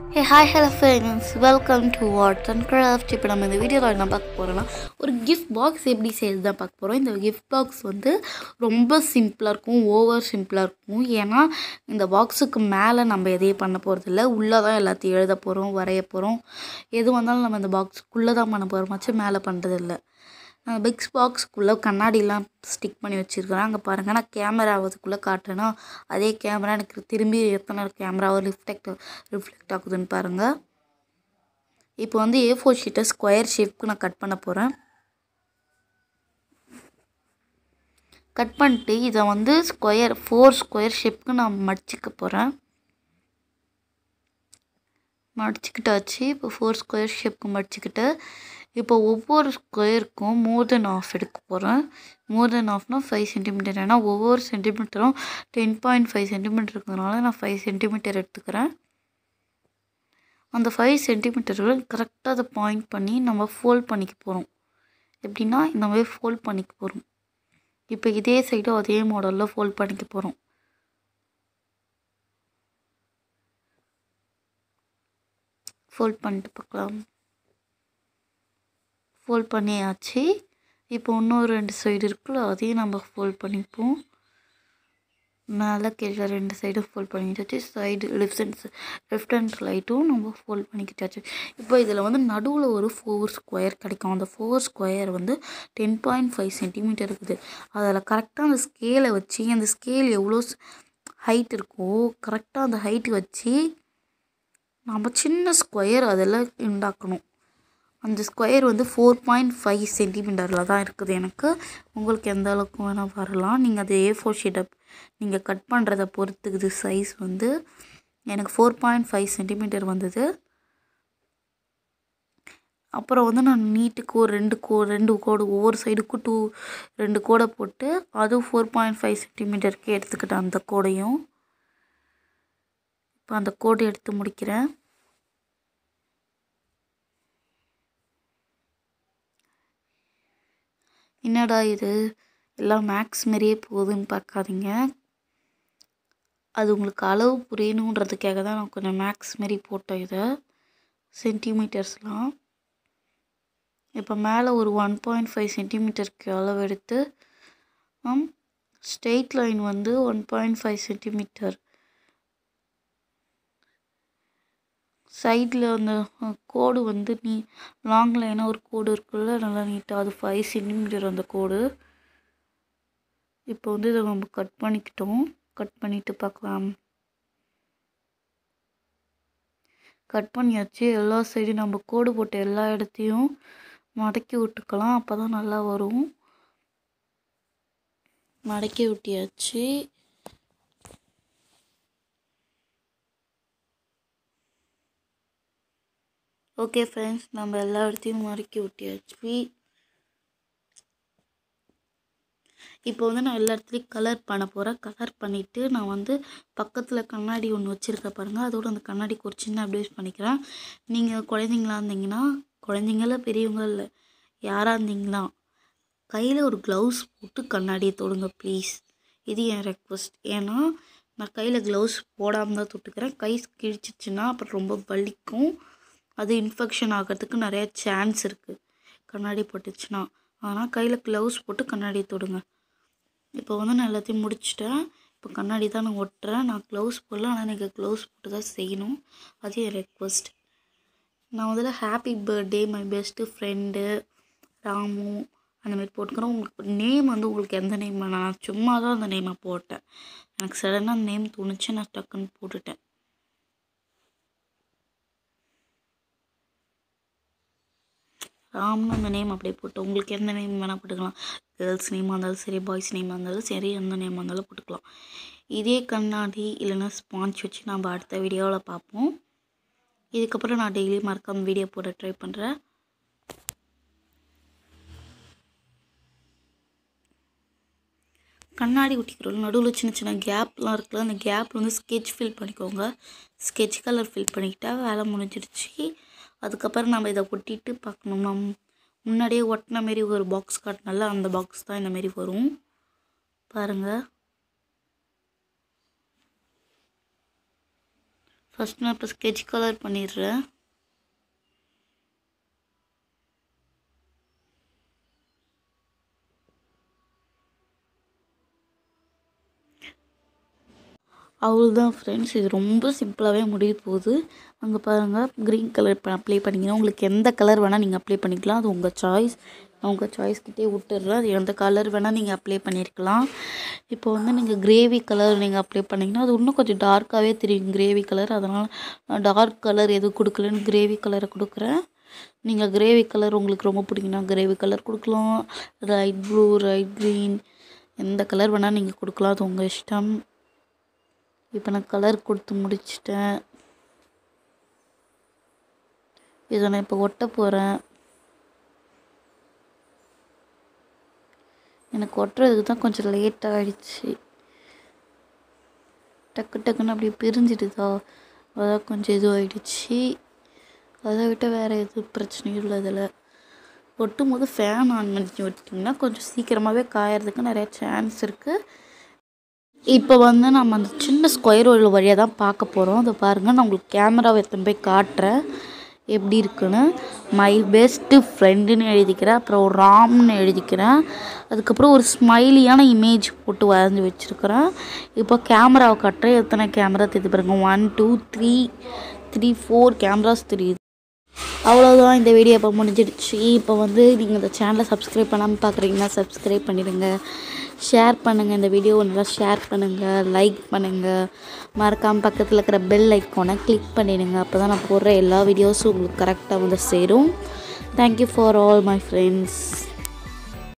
hey hi hello friends welcome to what's and craft இப்போ நம்ம இந்த வீடியோவில் என்ன பார்க்க போகிறோன்னா ஒரு கிஃப்ட் பாக்ஸ் எப்படி செய்யுது தான் பார்க்க போகிறோம் இந்த கிஃப்ட் பாக்ஸ் வந்து ரொம்ப சிம்பிளாக இருக்கும் ஓவர் சிம்பிளாக இருக்கும் ஏன்னா இந்த பாக்ஸுக்கு மேலே நம்ம எதையும் பண்ண போகிறதில்ல உள்ளே தான் எல்லாத்தையும் எழுத போகிறோம் வரைய போகிறோம் எது வந்தாலும் நம்ம இந்த பாக்ஸுக்குள்ளே தான் பண்ண போகிறோமாச்சும் மேலே பண்ணுறதில்ல பிக்ஸ் பாக்ஸ்க்குள்ளே கண்ணாடிலாம் ஸ்டிக் பண்ணி வச்சுருக்கிறேன் அங்கே பாருங்கள் நான் கேமரா அதுக்குள்ளே காட்டுறேன்னா அதே கேமரா எனக்கு திரும்பி எத்தனை கேமராவை ரிஃப்ளெக்ட் ரிஃப்ளெக்ட் ஆகுதுன்னு பாருங்கள் இப்போ வந்து ஏ ஃபோர் ஷீட்டை ஸ்கொயர் ஷேப்க்கு நான் கட் பண்ண போகிறேன் கட் பண்ணிட்டு இதை வந்து ஸ்கொயர் ஃபோர் ஸ்கொயர் ஷேப்க்கு நான் மடிச்சிக்க போகிறேன் மடிச்சுக்கிட்டாச்சு இப்போ ஃபோர் ஸ்கொயர் ஷேப்க்கு மடிச்சுக்கிட்டு இப்போ ஒவ்வொரு ஸ்கொயருக்கும் மோர் தென் ஆஃப் எடுக்க போகிறேன் மோர் தென் ஆஃப்னால் ஃபைவ் சென்டிமீட்டர் ஏன்னா ஒவ்வொரு சென்டிமீட்டரும் டென் பாயிண்ட் ஃபைவ் சென்டிமீட்டர் இருக்கிறதுனால நான் ஃபைவ் சென்டிமீட்டர் எடுத்துக்கிறேன் அந்த ஃபைவ் சென்டிமீட்டரில் கரெக்டாக அதை பாயிண்ட் பண்ணி நம்ம ஃபோல்ட் பண்ணிக்க போகிறோம் எப்படின்னா இந்த மாதிரி ஃபோல்ட் பண்ணிக்க போகிறோம் இப்போ இதே சைடும் அதே மாடலில் ஃபோல்ட் பண்ணிக்க போகிறோம் ஃபோல்ட் பண்ணிட்டு பார்க்கலாம் ஃபோல்ட் பண்ணியாச்சு இப்போ இன்னும் ரெண்டு சைடு இருக்குல்ல அதையும் நம்ம ஃபோல்ட் பண்ணிப்போம் மேலே கீழே ரெண்டு சைடும் ஃபோல்ட் பண்ணிட்டாச்சு side left and left and ரைட்டும் நம்ம ஃபோல்ட் பண்ணிக்கிட்டாச்சு இப்போ இதில் வந்து நடுவில் ஒரு ஃபோர் ஸ்கொயர் கிடைக்கும் அந்த ஃபோர் ஸ்கொயர் வந்து டென் பாயிண்ட் ஃபைவ் சென்டிமீட்டர் இருக்குது அதில் கரெக்டாக அந்த ஸ்கேலை வச்சு அந்த ஸ்கேல் எவ்வளோ ஹைட் இருக்கோ கரெக்டாக அந்த ஹைட்டு வச்சு நம்ம சின்ன ஸ்கொயர் அதெல்லாம் உண்டாக்கணும் அந்த ஸ்கொயர் வந்து ஃபோர் பாயிண்ட் ஃபைவ் சென்டிமீட்டரில் தான் இருக்குது எனக்கு உங்களுக்கு எந்த அளவுக்கு வேணால் வரலாம் நீங்கள் அது ஏ ஃபோர் ஷீட்டை நீங்கள் கட் பண்ணுறத பொறுத்துக்குது சைஸ் வந்து எனக்கு ஃபோர் பாயிண்ட் ஃபைவ் சென்டிமீட்டர் வந்தது அப்புறம் வந்து நான் நீட்டுக்கு ஒரு ரெண்டு கோ ரெண்டு கோடு ஒவ்வொரு சைடுக்கும் டூ ரெண்டு கோடை போட்டு அதுவும் ஃபோர் பாயிண்ட் ஃபைவ் சென்டிமீட்டருக்கு எடுத்துக்கிட்டேன் அந்த கோடையும் இப்போ அந்த கோடு எடுத்து முடிக்கிறேன் என்னடா இது எல்லாம் மேக்ஸ் மாரியே போகுதுன்னு பார்க்காதீங்க அது உங்களுக்கு அளவு புரியணுன்றதுக்காக தான் நான் கொஞ்சம் மேக்ஸ் மாரி போட்டேன் இதை சென்டிமீட்டர்ஸ்லாம் இப்போ மேலே ஒரு ஒன் பாயிண்ட் ஃபைவ் சென்டிமீட்டருக்கு அளவு எடுத்து ஸ்ட்ரெயிட் லைன் வந்து ஒன் பாயிண்ட் ஃபைவ் சென்டிமீட்டர் சைடில் அந்த கோடு வந்து நீ லாங் லைனாக ஒரு கோடு இருக்குல்ல நல்லா நீட்டாக அது ஃபைவ் சென்டிமீட்டர் அந்த கோடு இப்போ வந்து இதை நம்ம கட் பண்ணிக்கிட்டோம் கட் பண்ணிவிட்டு பார்க்கலாம் கட் பண்ணியாச்சு எல்லா சைடும் நம்ம கோடு போட்ட எல்லா இடத்தையும் மடக்கி விட்டுக்கலாம் அப்போ தான் நல்லா வரும் மடக்கி விட்டியாச்சு ஓகே ஃப்ரெண்ட்ஸ் நம்ம எல்லா இடத்தையும் மடக்கி விட்டியாச்சு இப்போ வந்து நான் எல்லா இடத்துலையும் கலர் பண்ண போகிறேன் கலர் பண்ணிவிட்டு நான் வந்து பக்கத்தில் கண்ணாடி ஒன்று வச்சுருக்க பாருங்கள் அதோட அந்த கண்ணாடிக்கு ஒரு சின்ன அப்டேஸ் பண்ணிக்கிறேன் நீங்கள் குழந்தைங்களா இருந்தீங்கன்னா குழந்தைங்கள பெரியவங்க இல்லை யாராக இருந்தீங்களா கையில் ஒரு க்ளவுஸ் போட்டு கண்ணாடியை தொடுங்க ப்ளீஸ் இது என் ரெக்வஸ்ட் ஏன்னா நான் கையில் க்ளவுஸ் போடாமல் தான் தொட்டுக்கிறேன் கை கிழிச்சிச்சுன்னா அப்புறம் ரொம்ப வலிக்கும் அது இன்ஃபெக்ஷன் ஆகிறதுக்கு நிறைய சான்ஸ் இருக்குது கண்ணாடி போட்டுச்சுன்னா ஆனால் கையில் க்ளவுஸ் போட்டு கண்ணாடி தொடுங்க இப்போ வந்து நான் எல்லாத்தையும் முடிச்சிட்டேன் இப்போ கண்ணாடி தான் நான் ஒட்டுறேன் நான் க்ளவுஸ் போடல ஆனால் எனக்கு க்ளவுஸ் போட்டு தான் செய்யணும் அது என் ரெக்வஸ்ட் நான் முதல்ல happy birthday my best friend Ramu அந்த மாதிரி போட்டுக்கிறேன் உங்களுக்கு நேம் வந்து உங்களுக்கு எந்த நேம் நான் சும்மா தான் அந்த நேமை போட்டேன் எனக்கு சடனாக அந்த நேம் தோணுச்சு நான் டக்குன்னு போட்டுட்டேன் ராம்னு அந்த நேம் அப்படியே போட்டு உங்களுக்கு எந்த நேம் வேணால் போட்டுக்கலாம் கேர்ள்ஸ் நேமாக இருந்தாலும் சரி பாய்ஸ் நேமாக இருந்தாலும் சரி எந்த நேமாக இருந்தாலும் போட்டுக்கலாம் இதே கண்ணாடி இல்லைன்னா ஸ்பாஞ்ச் வச்சு நம்ம அடுத்த வீடியோவில் பார்ப்போம் இதுக்கப்புறம் நான் டெய்லி மறக்காம வீடியோ போட ட்ரை பண்ணுறேன் கண்ணாடி ஒட்டிக்கிறோம் நடுவில் சின்ன சின்ன கேப்லாம் இருக்குல்ல அந்த கேப்பில் வந்து ஸ்கெட்ச் ஃபில் பண்ணிக்கோங்க ஸ்கெட்ச் கலர் ஃபில் பண்ணிக்கிட்டா வேலை முடிஞ்சிடுச்சு அதுக்கப்புறம் நம்ம இதை ஒட்டிட்டு பார்க்கணும் நம் முன்னாடியே ஒட்டின மாரி ஒரு பாக்ஸ் காட்டினால அந்த பாக்ஸ் தான் இந்த மாரி வரும் பாருங்கள் ஃபஸ்ட் நான் இப்போ ஸ்கெட்ச் கலர் பண்ணிடுறேன் அவ்வளோதான் ஃப்ரெண்ட்ஸ் இது ரொம்ப சிம்பிளாகவே முடிய போகுது அங்கே பாருங்கள் க்ரீன் கலர் அப்ளை பண்ணிங்கன்னா உங்களுக்கு எந்த கலர் வேணால் நீங்கள் அப்ளை பண்ணிக்கலாம் அது உங்கள் சாய்ஸ் நான் உங்கள் சாய்ஸ்கிட்டே விட்டுடுறேன் அது எந்த கலர் வேணால் நீங்கள் அப்ளை பண்ணியிருக்கலாம் இப்போ வந்து நீங்கள் கிரேவி கலர் நீங்கள் அப்ளை பண்ணிங்கன்னா அது இன்னும் கொஞ்சம் டார்க்காகவே தெரியும் கிரேவி கலர் அதனால் நான் டார்க் கலர் எதுவும் கொடுக்கலன்னு கிரேவி கலரை கொடுக்குறேன் நீங்கள் கிரேவி கலர் உங்களுக்கு ரொம்ப பிடிக்குன்னா கிரேவி கலர் கொடுக்கலாம் ரைட் ப்ளூ ரைட் க்ரீன் எந்த கலர் வேணால் நீங்கள் கொடுக்கலாம் அது உங்கள் இஷ்டம் இப்போ நான் கலர் கொடுத்து முடிச்சிட்டேன் இதை நான் இப்போ ஒட்ட போகிறேன் எனக்கு ஒட்டுறதுக்கு தான் கொஞ்சம் லேட் ஆகிடுச்சு டக்கு டக்குன்னு அப்படியே பிரிஞ்சிடுதா அதான் கொஞ்சம் இதுவாகிடுச்சு அதை விட்டு வேறு எதுவும் பிரச்சனையும் இல்லை அதில் ஒட்டும் போது ஃபேன் ஆன் பண்ணி விட்டிங்கன்னா கொஞ்சம் சீக்கிரமாகவே காயறதுக்கு நிறைய சான்ஸ் இருக்குது இப்போ வந்து நம்ம அந்த சின்ன ஸ்கொயர் ரோல் வழியாக தான் பார்க்க போகிறோம் அதை பாருங்கள் நான் உங்களுக்கு கேமராவை எடுத்துன்னு போய் காட்டுறேன் எப்படி இருக்குன்னு மை பெஸ்ட்டு ஃப்ரெண்டுன்னு எழுதிக்கிறேன் அப்புறம் ஒரு ராம்னு எழுதிக்கிறேன் அதுக்கப்புறம் ஒரு ஸ்மைலியான இமேஜ் போட்டு வரைஞ்சி வச்சுருக்கிறேன் இப்போ கேமராவை காட்டுறேன் எத்தனை கேமரா தெரியுது பாருங்க one two three three four cameras தெரியுது அவ்வளோதான் இந்த வீடியோ இப்போ முடிஞ்சிடுச்சு இப்போ வந்து நீங்கள் இந்த சேனலை சப்ஸ்கிரைப் பண்ணாமல் பார்க்குறீங்கன்னா சப்ஸ்கிரைப் பண்ணிடுங்க ஷேர் பண்ணுங்கள் இந்த வீடியோவை நல்லா ஷேர் பண்ணுங்கள் லைக் பண்ணுங்கள் மறக்காமல் பக்கத்தில் இருக்கிற பெல் ஐக்கானை கிளிக் பண்ணிடுங்க அப்போ தான் நான் போடுற எல்லா வீடியோஸும் உங்களுக்கு கரெக்டாக வந்து சேரும் thank you for all my friends